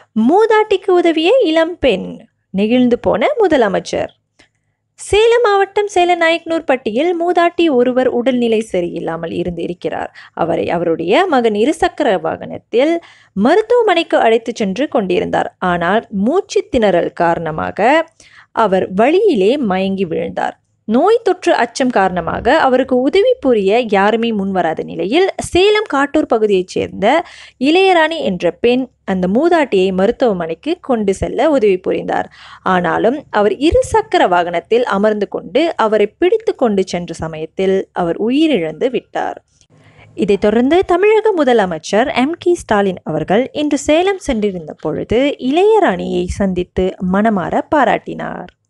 மூதாட்டிக்கு உதவிய இளம்பெண் நெகிழ்ந்து போன முதலமைச்சர் சேலம் மாவட்டம் சேலநாயக்கனூர்பட்டியில் மூதாட்டி ஒருவர் உடல்நிலை சரியில்லாமல் இருந்து இருக்கிறார் அவரை அவருடைய மகன் இருசக்கர வாகனத்தில் மருத்துவமனைக்கு அழைத்துச் சென்று கொண்டிருந்தார் ஆனால் மூச்சு திணறல் காரணமாக அவர் வழியிலே மயங்கி விழுந்தார் நோய் தொற்று அச்சம் காரணமாக அவருக்கு உதவி புரிய யாருமே முன்வராத நிலையில் சேலம் காட்டூர் பகுதியைச் சேர்ந்த இளையராணி என்ற பெண் அந்த மூதாட்டியை மருத்துவமனைக்கு கொண்டு செல்ல உதவி புரிந்தார் ஆனாலும் அவர் இரு சக்கர வாகனத்தில் அமர்ந்து கொண்டு அவரை பிடித்து கொண்டு சென்ற சமயத்தில் அவர் உயிரிழந்து விட்டார் இதைத் தொடர்ந்து தமிழக முதலமைச்சர் எம் கே ஸ்டாலின் அவர்கள் இன்று சேலம் சென்றிருந்த பொழுது இளையராணியை சந்தித்து மனமாற பாராட்டினார்